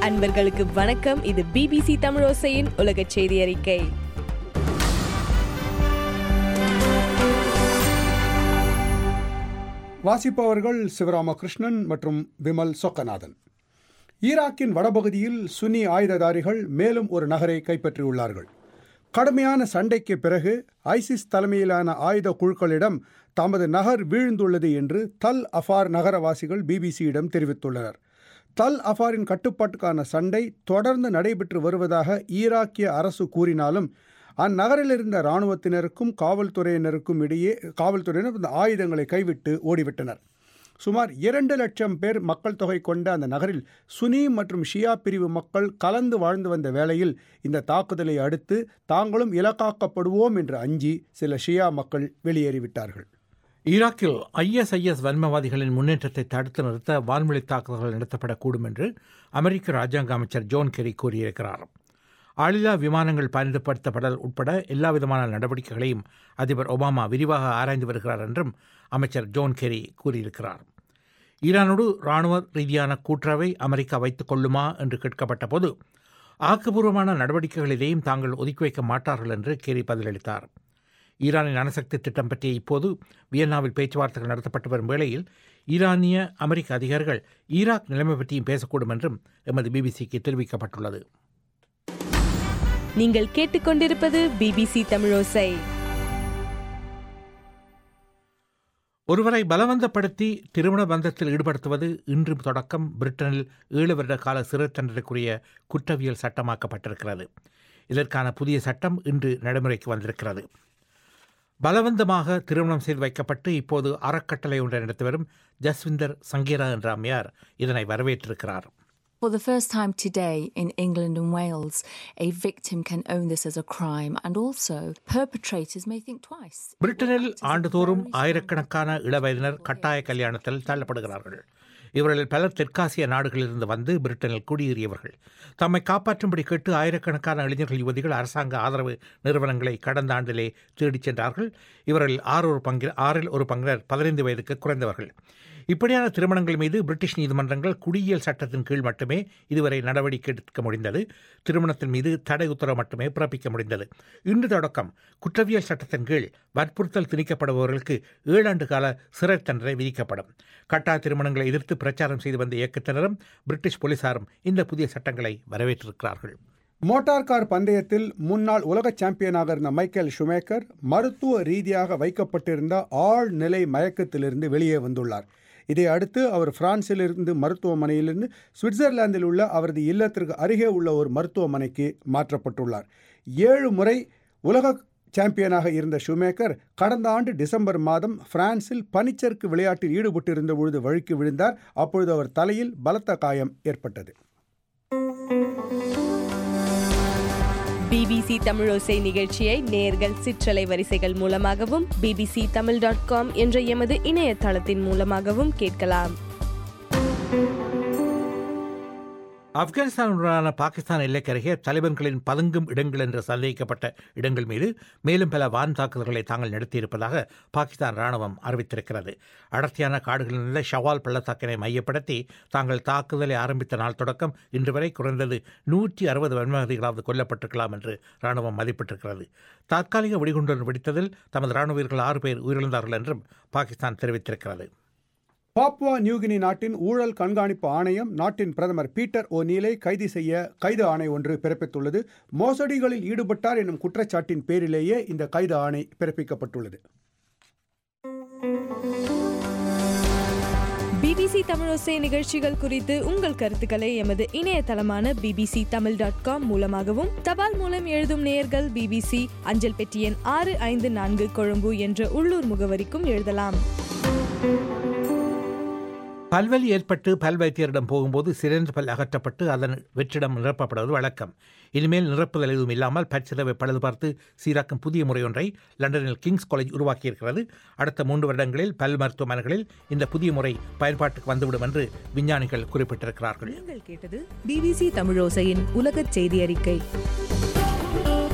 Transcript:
அன்பர்களுக்கு வணக்கம் இது பிபிசி தமிழோசையின் உலக செய்தி அறிக்கை வாசிப்பவர்கள் சிவராமகிருஷ்ணன் மற்றும் விமல் சொக்கநாதன் ஈராக்கின் வடபகுதியில் சுன்னி ஆயுததாரிகள் மேலும் ஒரு நகரை கைப்பற்றியுள்ளார்கள் கடுமையான சண்டைக்கு பிறகு ஐசிஸ் தலைமையிலான ஆயுத குழுக்களிடம் தமது நகர் வீழ்ந்துள்ளது என்று தல் அஃபார் நகரவாசிகள் பிபிசியிடம் தெரிவித்துள்ளனர் தல் அஃபாரின் கட்டுப்பாட்டுக்கான சண்டை தொடர்ந்து நடைபெற்று வருவதாக ஈராக்கிய அரசு கூறினாலும் அந்நகரில் இருந்த இராணுவத்தினருக்கும் காவல்துறையினருக்கும் இடையே காவல்துறையினர் இந்த ஆயுதங்களை கைவிட்டு ஓடிவிட்டனர் சுமார் இரண்டு லட்சம் பேர் மக்கள் தொகை கொண்ட அந்த நகரில் சுனி மற்றும் ஷியா பிரிவு மக்கள் கலந்து வாழ்ந்து வந்த வேளையில் இந்த தாக்குதலை அடுத்து தாங்களும் இலக்காக்கப்படுவோம் என்று அஞ்சி சில ஷியா மக்கள் வெளியேறிவிட்டார்கள் ஈராக்கில் ஐஎஸ்ஐஎஸ் வன்மவாதிகளின் முன்னேற்றத்தை தடுத்து நிறுத்த வான்வழி தாக்குதல்கள் நடத்தப்படக்கூடும் என்று அமெரிக்க ராஜாங்க அமைச்சர் ஜோன் கெரி கூறியிருக்கிறார் ஆளில்லா விமானங்கள் பயன்படுத்தப்படல் உட்பட எல்லா விதமான நடவடிக்கைகளையும் அதிபர் ஒபாமா விரிவாக ஆராய்ந்து வருகிறார் என்றும் அமைச்சர் ஜோன் கெரி கூறியிருக்கிறார் ஈரானோடு இராணுவ ரீதியான கூட்டுறவை அமெரிக்கா வைத்துக் கொள்ளுமா என்று கேட்கப்பட்ட போது ஆக்கப்பூர்வமான நடவடிக்கைகள் எதையும் தாங்கள் ஒதுக்கி வைக்க மாட்டார்கள் என்று கெரி பதிலளித்தார் ஈரானின் அணுசக்தி திட்டம் பற்றிய இப்போது வியன்னாவில் பேச்சுவார்த்தைகள் நடத்தப்பட்டு வரும் வேளையில் ஈரானிய அமெரிக்க அதிகாரிகள் ஈராக் நிலைமை பற்றியும் பேசக்கூடும் என்றும் எமது பிபிசிக்கு தெரிவிக்கப்பட்டுள்ளது நீங்கள் கேட்டுக்கொண்டிருப்பது பிபிசி தமிழோசை ஒருவரை பலவந்தப்படுத்தி திருமண பந்தத்தில் ஈடுபடுத்துவது இன்று தொடக்கம் பிரிட்டனில் ஏழு வருட கால சிறை தண்டனைக்குரிய குற்றவியல் சட்டமாக்கப்பட்டிருக்கிறது இதற்கான புதிய சட்டம் இன்று நடைமுறைக்கு வந்திருக்கிறது பலவந்தமாக திருமணம் செய்து வைக்கப்பட்டு இப்போது அறக்கட்டளை ஒன்றை நடத்தி வரும் ஜஸ்விந்தர் சங்கீரா என்ற அம்மையார் இதனை வரவேற்றிருக்கிறார் For the first time today in England and Wales, a victim can own this as a crime, and also perpetrators may think twice. பிரிட்டனில் ஆண்டுதோறும் ஆயிரக்கணக்கான இளவயதினர் கட்டாய கல்யாணத்தில் தள்ளப்படுகிறார்கள் இவர்களில் பலர் தெற்காசிய நாடுகளிலிருந்து வந்து பிரிட்டனில் குடியேறியவர்கள் தம்மை காப்பாற்றும்படி கேட்டு ஆயிரக்கணக்கான இளைஞர்கள் யுவதிகள் அரசாங்க ஆதரவு நிறுவனங்களை கடந்த ஆண்டிலே தேடிச் சென்றார்கள் இவர்களில் ஆறு ஒரு பங்கு ஆறில் ஒரு பங்கினர் பதினைந்து வயதுக்கு குறைந்தவர்கள் இப்படியான திருமணங்கள் மீது பிரிட்டிஷ் நீதிமன்றங்கள் குடியியல் சட்டத்தின் கீழ் மட்டுமே இதுவரை நடவடிக்கை எடுக்க முடிந்தது திருமணத்தின் மீது தடை உத்தரவு மட்டுமே பிறப்பிக்க முடிந்தது இன்று தொடக்கம் குற்றவியல் சட்டத்தின் கீழ் வற்புறுத்தல் திணிக்கப்படுபவர்களுக்கு ஏழாண்டு கால சிறை தண்டனை விதிக்கப்படும் கட்டாய திருமணங்களை எதிர்த்து பிரச்சாரம் செய்து வந்த இயக்கத்தினரும் பிரிட்டிஷ் போலீசாரும் இந்த புதிய சட்டங்களை வரவேற்றிருக்கிறார்கள் மோட்டார் கார் பந்தயத்தில் முன்னாள் உலக சாம்பியனாக இருந்த மைக்கேல் ஷுமேக்கர் மருத்துவ ரீதியாக வைக்கப்பட்டிருந்த ஆழ்நிலை மயக்கத்திலிருந்து வெளியே வந்துள்ளார் இதை அடுத்து அவர் பிரான்சிலிருந்து மருத்துவமனையிலிருந்து சுவிட்சர்லாந்தில் உள்ள அவரது இல்லத்திற்கு அருகே உள்ள ஒரு மருத்துவமனைக்கு மாற்றப்பட்டுள்ளார் ஏழு முறை உலக சாம்பியனாக இருந்த ஷுமேக்கர் கடந்த ஆண்டு டிசம்பர் மாதம் பிரான்சில் பனிச்சறுக்கு விளையாட்டில் ஈடுபட்டிருந்த பொழுது வழுக்கி விழுந்தார் அப்பொழுது அவர் தலையில் பலத்த காயம் ஏற்பட்டது பிபிசி தமிழோசை நிகழ்ச்சியை நேர்கள் சிற்றலை வரிசைகள் மூலமாகவும் பிபிசி தமிழ் டாட் காம் என்ற எமது இணையதளத்தின் மூலமாகவும் கேட்கலாம் ஆப்கானிஸ்தானுடனான பாகிஸ்தான் எல்லைக்கருகே தலிபான்களின் பதுங்கும் இடங்கள் என்று சந்தேகிக்கப்பட்ட இடங்கள் மீது மேலும் பல வான் தாக்குதல்களை தாங்கள் நடத்தியிருப்பதாக பாகிஸ்தான் ராணுவம் அறிவித்திருக்கிறது அடர்த்தியான காடுகளில் உள்ள ஷவால் பள்ளத்தாக்கினை மையப்படுத்தி தாங்கள் தாக்குதலை ஆரம்பித்த நாள் தொடக்கம் இன்று வரை குறைந்தது நூற்றி அறுபது வன்மகதிகளாவது கொல்லப்பட்டிருக்கலாம் என்று ராணுவம் மதிப்பிட்டிருக்கிறது தற்காலிக வெடிகுண்டுடன் வெடித்ததில் தமது ராணுவ வீரர்கள் ஆறு பேர் உயிரிழந்தார்கள் என்றும் பாகிஸ்தான் தெரிவித்திருக்கிறது பாப்புவா நியூகினி நாட்டின் ஊழல் கண்காணிப்பு ஆணையம் நாட்டின் பிரதமர் பீட்டர் ஓ நீலை கைது செய்ய கைது ஆணை ஒன்று பிறப்பித்துள்ளது மோசடிகளில் ஈடுபட்டார் எனும் குற்றச்சாட்டின் பேரிலேயே இந்த கைது ஆணை பிறப்பிக்கப்பட்டுள்ளது பிபிசி தமிழோசை நிகழ்ச்சிகள் குறித்து உங்கள் கருத்துக்களை எமது இணையதளமான பிபிசி தமிழ் டாட் காம் மூலமாகவும் தபால் மூலம் எழுதும் நேயர்கள் பிபிசி அஞ்சல் பெட்டி எண் ஆறு ஐந்து நான்கு கொழும்பு என்ற உள்ளூர் முகவரிக்கும் எழுதலாம் பல்வலி ஏற்பட்டு பல் வைத்தியரிடம் போகும்போது சிறந்த பல் அகற்றப்பட்டு அதன் வெற்றிடம் நிரப்பப்படுவது வழக்கம் இனிமேல் நிரப்புதல் எதுவும் இல்லாமல் பற்சிதவை பழுது பார்த்து சீராக்கும் புதிய முறை ஒன்றை லண்டனில் கிங்ஸ் காலேஜ் உருவாக்கியிருக்கிறது அடுத்த மூன்று வருடங்களில் பல் மருத்துவமனைகளில் இந்த புதிய முறை பயன்பாட்டுக்கு வந்துவிடும் என்று விஞ்ஞானிகள் குறிப்பிட்டிருக்கிறார்கள் நீங்கள் கேட்டது பிபிசி தமிழோசையின் உலகச் செய்தி அறிக்கை